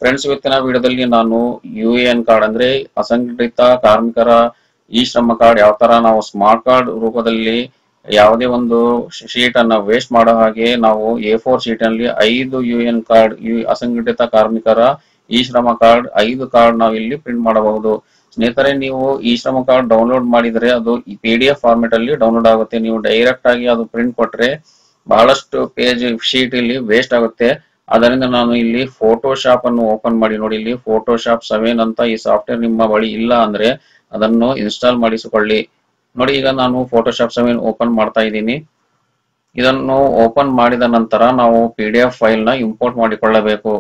friends ಇವತ್ತಿನ ವಿಡಿಯೋದಲ್ಲಿ ನಾನು ಯು ಎನ್ ಕಾರ್ಡ್ ಅಂದ್ರೆ ಅಸಂಘಟಿತ ಕಾರ್ಮಿಕರ ಇ ಶ್ರಮ ಕಾರ್ಡ್ ಯಾವ ತರ ನಾವು ಸ್ಮಾರ್ಟ್ ಕಾರ್ಡ್ ರೂಪದಲ್ಲಿ ಯಾವುದೇ ಒಂದು ಶೀಟ್ ಅನ್ನ ವೇಸ್ಟ್ ಮಾಡೋ ಹಾಗೆ ನಾವು ಎ ಫೋರ್ ಶೀಟ್ ಅಲ್ಲಿ ಐದು ಯು ಎನ್ ಕಾರ್ಡ್ ಯು ಅಸಂಘಟಿತ ಕಾರ್ಮಿಕರ ಇ ಶ್ರಮ ಕಾರ್ಡ್ ಐದು ಕಾರ್ಡ್ ನಾವು ಇಲ್ಲಿ ಪ್ರಿಂಟ್ ಮಾಡಬಹುದು ಸ್ನೇಹಿತರೆ ನೀವು ಇ ಶ್ರಮ ಕಾರ್ಡ್ ಡೌನ್ಲೋಡ್ ಮಾಡಿದ್ರೆ ಅದು ಪಿ ಡಿ ಎಫ್ ಫಾರ್ಮೆಟ್ ಅಲ್ಲಿ ಡೌನ್ಲೋಡ್ ಆಗುತ್ತೆ ನೀವು ಡೈರೆಕ್ಟ್ ಆಗಿ ಅದು ಪ್ರಿಂಟ್ ಕೊಟ್ರೆ ಬಹಳಷ್ಟು ಪೇಜ್ ಶೀಟ್ ಇಲ್ಲಿ ವೇಸ್ಟ್ ಆಗುತ್ತೆ ಅದರಿಂದ ನಾನು ಇಲ್ಲಿ ಫೋಟೋಶಾಪ್ ಅನ್ನು ಓಪನ್ ಮಾಡಿ ನೋಡಿ ಇಲ್ಲಿ ಫೋಟೋಶಾಪ್ ಸೆವೆನ್ ಅಂತ ಈ ಸಾಫ್ಟ್ವೇರ್ ನಿಮ್ಮ ಬಳಿ ಇಲ್ಲ ಅಂದ್ರೆ ಅದನ್ನು ಇನ್ಸ್ಟಾಲ್ ಮಾಡಿಸಿಕೊಳ್ಳಿ ನೋಡಿ ಈಗ ನಾನು ಫೋಟೋಶಾಪ್ ಸೆವೆನ್ ಓಪನ್ ಮಾಡ್ತಾ ಇದ್ದೀನಿ ಇದನ್ನು ಓಪನ್ ಮಾಡಿದ ನಂತರ ನಾವು ಪಿ ಡಿ ಎಫ್ ಫೈಲ್ ನ ಇಂಪೋರ್ಟ್ ಮಾಡಿಕೊಳ್ಳಬೇಕು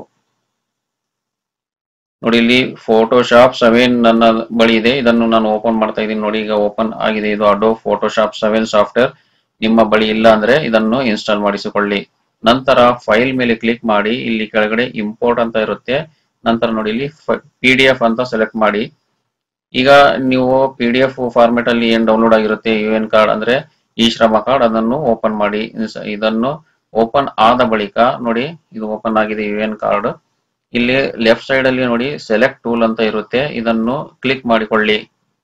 ನೋಡಿ ಇಲ್ಲಿ ಫೋಟೋಶಾಪ್ ಸೆವೆನ್ ನನ್ನ ಬಳಿ ಇದೆ ಇದನ್ನು ನಾನು ಓಪನ್ ಮಾಡ್ತಾ ಇದ್ದೀನಿ ನೋಡಿ ಈಗ ಓಪನ್ ಆಗಿದೆ ಇದು ಅಡೋ ಫೋಟೋಶಾಪ್ ಸೆವೆನ್ ಸಾಫ್ಟ್ವೇರ್ ನಿಮ್ಮ ಬಳಿ ಇಲ್ಲ ಅಂದ್ರೆ ಇದನ್ನು ಇನ್ಸ್ಟಾಲ್ ಮಾಡಿಸಿಕೊಳ್ಳಿ ನಂತರ ಫೈಲ್ ಮೇಲೆ ಕ್ಲಿಕ್ ಮಾಡಿ ಇಲ್ಲಿ ಕೆಳಗಡೆ ಇಂಪೋರ್ಟ್ ಅಂತ ಇರುತ್ತೆ ನಂತರ ನೋಡಿ ಇಲ್ಲಿ ಪಿ ಡಿ ಎಫ್ ಅಂತ ಸೆಲೆಕ್ಟ್ ಮಾಡಿ ಈಗ ನೀವು ಪಿ ಡಿ ಎಫ್ ಫಾರ್ಮೆಟ್ ಅಲ್ಲಿ ಏನ್ ಡೌನ್ಲೋಡ್ ಆಗಿರುತ್ತೆ ಯು ಎನ್ ಕಾರ್ಡ್ ಅಂದ್ರೆ ಈ ಶ್ರಮ ಕಾರ್ಡ್ ಅದನ್ನು ಓಪನ್ ಮಾಡಿ ಇದನ್ನು ಓಪನ್ ಆದ ಬಳಿಕ ನೋಡಿ ಇದು ಓಪನ್ ಆಗಿದೆ ಯು ಎನ್ ಕಾರ್ಡ್ ಇಲ್ಲಿ ಲೆಫ್ಟ್ ಸೈಡ್ ಅಲ್ಲಿ ನೋಡಿ ಸೆಲೆಕ್ಟ್ ಟೂಲ್ ಅಂತ ಇರುತ್ತೆ ಇದನ್ನು ಕ್ಲಿಕ್ ಮಾಡಿಕೊಳ್ಳಿ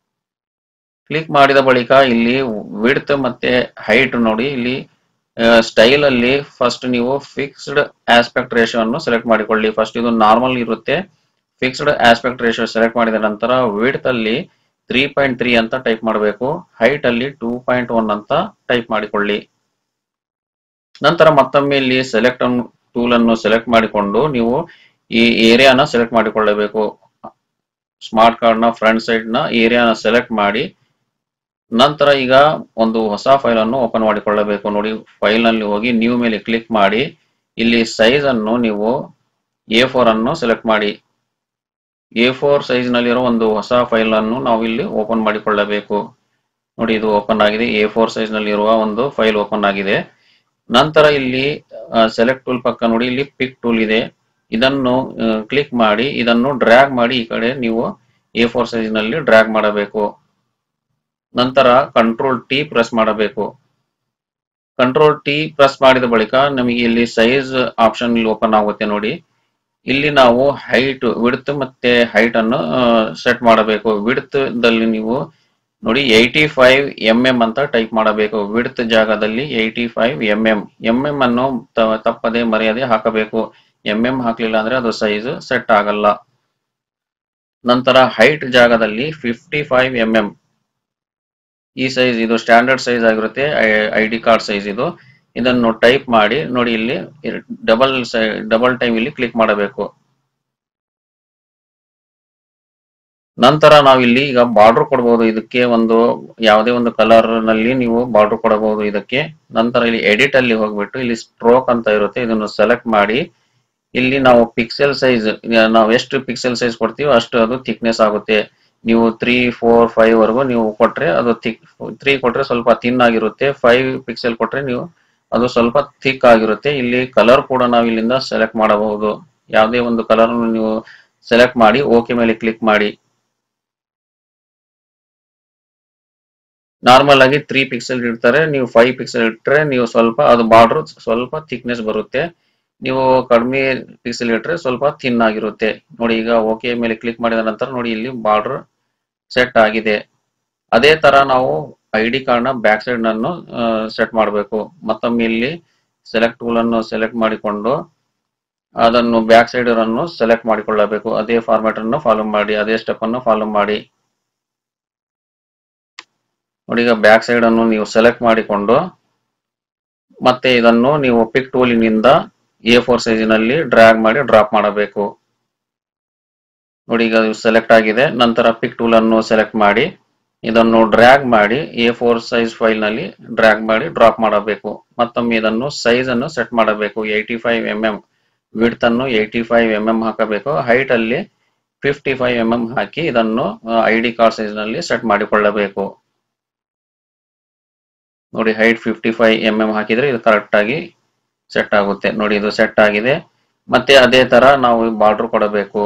ಕ್ಲಿಕ್ ಮಾಡಿದ ಬಳಿಕ ಇಲ್ಲಿ ವಿಡ್ತ್ ಮತ್ತೆ ಹೈಟ್ ನೋಡಿ ಇಲ್ಲಿ ಸ್ಟೈಲ್ ಅಲ್ಲಿ ಫಸ್ಟ್ ನೀವು ಫಿಕ್ಸ್ಡ್ ಆಸ್ಪೆಕ್ಟ್ ರೇಷಿಯೋ ಅನ್ನು ಸೆಲೆಕ್ಟ್ ಮಾಡಿಕೊಳ್ಳಿ ಫಸ್ಟ್ ಇದು ನಾರ್ಮಲ್ ಇರುತ್ತೆ ಫಿಕ್ಸ್ಡ್ ಆಸ್ಪೆಕ್ಟ್ ರೇಷಿಯೋ ಸೆಲೆಕ್ಟ್ ಮಾಡಿದ ನಂತರ ವಿಡ್ತ್ ಅಲ್ಲಿ ತ್ರೀ ಪಾಯಿಂಟ್ ತ್ರೀ ಅಂತ ಟೈಪ್ ಮಾಡಬೇಕು ಹೈಟ್ ಅಲ್ಲಿ ಟೂ ಪಾಯಿಂಟ್ ಒನ್ ಅಂತ ಟೈಪ್ ಮಾಡಿಕೊಳ್ಳಿ ನಂತರ ಮತ್ತೊಮ್ಮೆ ಇಲ್ಲಿ ಸೆಲೆಕ್ಟ್ ಟೂಲ್ ಅನ್ನು ಸೆಲೆಕ್ಟ್ ಮಾಡಿಕೊಂಡು ನೀವು ಈ ಏರಿಯಾನ ಸೆಲೆಕ್ಟ್ ಮಾಡಿಕೊಳ್ಳಬೇಕು ಸ್ಮಾರ್ಟ್ ಕಾರ್ಡ್ ನ ಫ್ರಂಟ್ ಸೈಡ್ ನ ಏರಿಯಾನ ಸೆಲೆಕ್ಟ್ ಮಾಡಿ ನಂತರ ಈಗ ಒಂದು ಹೊಸ ಫೈಲ್ ಅನ್ನು ಓಪನ್ ಮಾಡಿಕೊಳ್ಳಬೇಕು ನೋಡಿ ಫೈಲ್ ನಲ್ಲಿ ಹೋಗಿ ನ್ಯೂ ಮೇಲೆ ಕ್ಲಿಕ್ ಮಾಡಿ ಇಲ್ಲಿ ಸೈಜ್ ಅನ್ನು ನೀವು ಎ ಫೋರ್ ಅನ್ನು ಸೆಲೆಕ್ಟ್ ಮಾಡಿ ಎ ಫೋರ್ ಸೈಜ್ ನಲ್ಲಿರೋ ಒಂದು ಹೊಸ ಫೈಲ್ ಅನ್ನು ನಾವು ಇಲ್ಲಿ ಓಪನ್ ಮಾಡಿಕೊಳ್ಳಬೇಕು ನೋಡಿ ಇದು ಓಪನ್ ಆಗಿದೆ ಎ ಫೋರ್ ಸೈಜ್ ನಲ್ಲಿರುವ ಒಂದು ಫೈಲ್ ಓಪನ್ ಆಗಿದೆ ನಂತರ ಇಲ್ಲಿ ಸೆಲೆಕ್ಟ್ ಟೂಲ್ ಪಕ್ಕ ನೋಡಿ ಇಲ್ಲಿ ಪಿಕ್ ಟೂಲ್ ಇದೆ ಇದನ್ನು ಕ್ಲಿಕ್ ಮಾಡಿ ಇದನ್ನು ಡ್ರ್ಯಾಗ್ ಮಾಡಿ ಈ ಕಡೆ ನೀವು ಎ ಫೋರ್ ಸೈಜ್ ನಲ್ಲಿ ಡ್ರ್ಯಾಗ್ ಮಾಡಬೇಕು ನಂತರ ಕಂಟ್ರೋಲ್ ಟಿ ಪ್ರೆಸ್ ಮಾಡಬೇಕು ಕಂಟ್ರೋಲ್ ಟಿ ಪ್ರೆಸ್ ಮಾಡಿದ ಬಳಿಕ ನಮಗೆ ಇಲ್ಲಿ ಸೈಜ್ ಆಪ್ಷನ್ ಇಲ್ಲಿ ಓಪನ್ ಆಗುತ್ತೆ ನೋಡಿ ಇಲ್ಲಿ ನಾವು ಹೈಟ್ ವಿಡ್ತ್ ಮತ್ತೆ ಹೈಟ್ ಅನ್ನು ಸೆಟ್ ಮಾಡಬೇಕು ವಿಡ್ತ್ ದಲ್ಲಿ ನೀವು ನೋಡಿ ಏಯ್ಟಿ ಫೈವ್ ಎಂ ಎಂ ಅಂತ ಟೈಪ್ ಮಾಡಬೇಕು ವಿಡ್ತ್ ಜಾಗದಲ್ಲಿ eighty five M M M M ಅನ್ನು ತಪ್ಪದೆ ಮರೆಯದೆ ಹಾಕಬೇಕು ಎಂ ಎಂ ಹಾಕ್ಲಿಲ್ಲ ಅಂದ್ರೆ ಅದು ಸೈಜ್ ಸೆಟ್ ಆಗಲ್ಲ ನಂತರ ಹೈಟ್ ಜಾಗದಲ್ಲಿ ಫಿಫ್ಟಿ ಫೈವ್ ಎಂ ಎಂ ಈ ಸೈಜ್ ಇದು ಸ್ಟ್ಯಾಂಡರ್ಡ್ ಸೈಜ್ ಆಗಿರುತ್ತೆ ಐ ಡಿ ಕಾರ್ಡ್ ಸೈಜ್ ಇದು ಇದನ್ನು ಟೈಪ್ ಮಾಡಿ ನೋಡಿ ಇಲ್ಲಿ ಡಬಲ್ ಡಬಲ್ ಟೈಮ್ ಇಲ್ಲಿ ಕ್ಲಿಕ್ ಮಾಡಬೇಕು ನಂತರ ನಾವಿಲ್ಲಿ ಈಗ ಬಾರ್ಡರ್ ಕೊಡಬಹುದು ಇದಕ್ಕೆ ಒಂದು ಯಾವುದೇ ಒಂದು ಕಲರ್ ನಲ್ಲಿ ನೀವು ಬಾರ್ಡರ್ ಕೊಡಬಹುದು ಇದಕ್ಕೆ ನಂತರ ಇಲ್ಲಿ ಎಡಿಟ್ ಅಲ್ಲಿ ಹೋಗ್ಬಿಟ್ಟು ಇಲ್ಲಿ ಸ್ಟ್ರೋಕ್ ಅಂತ ಇರುತ್ತೆ ಇದನ್ನು ಸೆಲೆಕ್ಟ್ ಮಾಡಿ ಇಲ್ಲಿ ನಾವು ಪಿಕ್ಸೆಲ್ ಸೈಜ್ ನಾವು ಎಷ್ಟು ಪಿಕ್ಸೆಲ್ ಸೈಜ್ ಕೊಡ್ತೀವೋ ಅಷ್ಟು ಅದು ಥಿಕ್ನೆಸ್ ಆಗುತ್ತೆ ನೀವು ತ್ರೀ ಫೋರ್ ಫೈವ್ ವರೆಗೂ ನೀವು ಕೊಟ್ರೆ ಅದು ಥಿಕ್ ತ್ರೀ ಕೊಟ್ರೆ ಸ್ವಲ್ಪ ಥಿನ್ ಆಗಿರುತ್ತೆ ಫೈವ್ ಪಿಕ್ಸೆಲ್ ಕೊಟ್ರೆ ನೀವು ಅದು ಸ್ವಲ್ಪ ಥಿಕ್ ಆಗಿರುತ್ತೆ ಇಲ್ಲಿ ಕಲರ್ ಕೂಡ ನಾವು ಇಲ್ಲಿಂದ ಸೆಲೆಕ್ಟ್ ಮಾಡಬಹುದು ಯಾವುದೇ ಒಂದು ಕಲರ್ ನೀವು ಸೆಲೆಕ್ಟ್ ಮಾಡಿ ಓಕೆ ಮೇಲೆ ಕ್ಲಿಕ್ ಮಾಡಿ ನಾರ್ಮಲ್ ಆಗಿ ತ್ರೀ ಪಿಕ್ಸೆಲ್ ಇಡ್ತಾರೆ ನೀವು ಫೈವ್ ಪಿಕ್ಸೆಲ್ ಇಟ್ಟರೆ ನೀವು ಸ್ವಲ್ಪ ಅದು ಬಾರ್ಡರ್ ಸ್ವಲ್ಪ ಥಿಕ್ನೆಸ್ ಬರುತ್ತೆ ನೀವು ಕಡಿಮೆ ಪಿಕ್ಸೆಲ್ ಇಟ್ಟರೆ ಸ್ವಲ್ಪ ಥಿನ್ ಆಗಿರುತ್ತೆ ನೋಡಿ ಈಗ ಓಕೆ ಮೇಲೆ ಕ್ಲಿಕ್ ಮಾಡಿದ ನಂತರ ನೋಡಿ ಇಲ್ಲಿ ಬಾರ್ಡರ್ ಸೆಟ್ ಆಗಿದೆ ಅದೇ ತರ ನಾವು ಐ ಡಿ ಕಾರ್ಡ್ ನ ಬ್ಯಾಕ್ ಸೈಡ್ ನನ್ನು ಸೆಟ್ ಮಾಡಬೇಕು ಮತ್ತೊಮ್ಮೆ ಇಲ್ಲಿ ಸೆಲೆಕ್ಟ್ ಟೂಲ್ ಅನ್ನು ಸೆಲೆಕ್ಟ್ ಮಾಡಿಕೊಂಡು ಅದನ್ನು ಬ್ಯಾಕ್ ಸೈಡ್ ಅನ್ನು ಸೆಲೆಕ್ಟ್ ಮಾಡಿಕೊಳ್ಳಬೇಕು ಅದೇ ಫಾರ್ಮ್ಯಾಟ್ ಅನ್ನು ಫಾಲೋ ಮಾಡಿ ಅದೇ ಸ್ಟೆಪ್ ಅನ್ನು ಫಾಲೋ ಮಾಡಿ ನೋಡಿ ಈಗ ಬ್ಯಾಕ್ ಸೈಡ್ ಅನ್ನು ನೀವು ಸೆಲೆಕ್ಟ್ ಮಾಡಿಕೊಂಡು ಮತ್ತೆ ಇದನ್ನು ನೀವು ಪಿಕ್ ಟೂಲಿನಿಂದ ಎ ಫೋರ್ ಸೈಜಿನಲ್ಲಿ ಡ್ರ್ಯಾಗ್ ಮಾಡಿ ಡ್ರಾಪ್ ಮಾಡಬೇಕು ನೋಡಿ ಈಗ ಸೆಲೆಕ್ಟ್ ಆಗಿದೆ ನಂತರ ಪಿಕ್ ಟೂಲ್ ಅನ್ನು ಸೆಲೆಕ್ಟ್ ಮಾಡಿ ಇದನ್ನು ಡ್ರ್ಯಾಗ್ ಮಾಡಿ ಎ ಫೋರ್ ಸೈಜ್ ಫೈಲ್ ನಲ್ಲಿ ಡ್ರ್ಯಾಗ್ ಮಾಡಿ ಡ್ರಾಪ್ ಮಾಡಬೇಕು ಮತ್ತೊಮ್ಮೆ ಇದನ್ನು ಸೈಜ್ ಅನ್ನು ಸೆಟ್ ಮಾಡಬೇಕು eighty five M M width ಅನ್ನು ಏಯ್ಟಿ ಫೈವ್ ಎಂ ಎಂ ಹಾಕಬೇಕು ಹೈಟ್ ಅಲ್ಲಿ ಫಿಫ್ಟಿ ಫೈವ್ ಎಂ ಎಂ ಹಾಕಿ ಇದನ್ನು ಐ ಡಿ ಕಾರ್ಡ್ ಸೈಜ್ ನಲ್ಲಿ ಸೆಟ್ ಮಾಡಿಕೊಳ್ಳಬೇಕು ನೋಡಿ height fifty five M M ಹಾಕಿದ್ರೆ ಇದು ಕರೆಕ್ಟ್ ಆಗಿ ಸೆಟ್ ಆಗುತ್ತೆ ನೋಡಿ ಇದು ಸೆಟ್ ಆಗಿದೆ ಮತ್ತೆ ಅದೇ ತರ ನಾವು ಬಾರ್ಡರ್ ಕೊಡಬೇಕು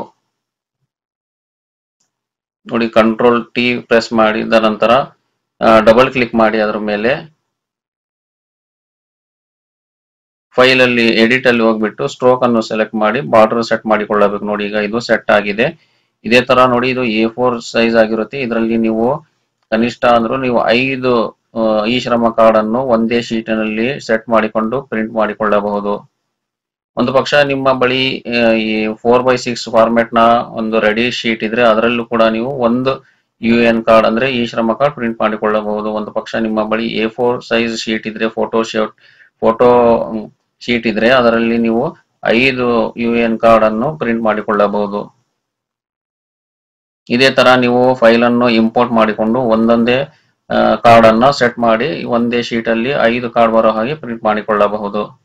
ನೋಡಿ ಕಂಟ್ರೋಲ್ ಟಿ ಪ್ರೆಸ್ ಮಾಡಿದ ನಂತರ ಡಬಲ್ ಕ್ಲಿಕ್ ಮಾಡಿ ಅದ್ರ ಮೇಲೆ ಫೈಲ್ ಅಲ್ಲಿ ಎಡಿಟ್ ಅಲ್ಲಿ ಹೋಗ್ಬಿಟ್ಟು ಸ್ಟ್ರೋಕ್ ಅನ್ನು ಸೆಲೆಕ್ಟ್ ಮಾಡಿ ಬಾರ್ಡರ್ ಸೆಟ್ ಮಾಡಿಕೊಳ್ಳಬೇಕು ನೋಡಿ ಈಗ ಇದು ಸೆಟ್ ಆಗಿದೆ ಇದೇ ತರ ನೋಡಿ ಇದು ಎ ಫೋರ್ ಸೈಜ್ ಆಗಿರುತ್ತೆ ಇದರಲ್ಲಿ ನೀವು ಕನಿಷ್ಠ ಅಂದ್ರೂ ನೀವು ಐದು ಆ, ಈ ಶ್ರಮ ಕಾರ್ಡ್ ಅನ್ನು ಒಂದೇ ಶೀಟಿನಲ್ಲಿ ಸೆಟ್ ಮಾಡಿಕೊಂಡು ಪ್ರಿಂಟ್ ಮಾಡಿಕೊಳ್ಳಬಹುದು ಒಂದು ಪಕ್ಷ ನಿಮ್ಮ ಬಳಿ ಆ, ಈ ಫೋರ್ ಬೈ ಸಿಕ್ಸ್ ಫಾರ್ಮೆಟ್ ನ ಒಂದು ರೆಡಿ ಶೀಟ್ ಇದ್ರೆ ಅದರಲ್ಲೂ ಕೂಡ ನೀವು ಒಂದು ಯು ಎನ್ ಕಾರ್ಡ್ ಅಂದ್ರೆ ಈ ಶ್ರಮ ಕಾರ್ಡ್ ಪ್ರಿಂಟ್ ಮಾಡಿಕೊಳ್ಳಬಹುದು ಒಂದು ಪಕ್ಷ ನಿಮ್ಮ ಬಳಿ ಎ ಫೋರ್ ಸೈಜ್ ಶೀಟ್ ಇದ್ರೆ ಫೋಟೋ ಶೀಟ್ ಫೋಟೋ ಶೀಟ್ ಇದ್ರೆ ಅದರಲ್ಲಿ ನೀವು ಐದು ಯು ಎನ್ ಕಾರ್ಡ್ ಅನ್ನು ಪ್ರಿಂಟ್ ಮಾಡಿಕೊಳ್ಳಬಹುದು ಇದೇ ತರ ನೀವು ಫೈಲ್ ಅನ್ನು ಇಂಪೋರ್ಟ್ ಮಾಡಿಕೊಂಡು ಒಂದೊಂದೇ ಕಾರ್ಡ್ ಅನ್ನ ಸೆಟ್ ಮಾಡಿ ಒಂದೇ ಶೀಟ್ ಅಲ್ಲಿ ಐದು ಕಾರ್ಡ್ ಬರೋ ಹಾಗೆ ಪ್ರಿಂಟ್ ಮಾಡಿಕೊಳ್ಳಬಹುದು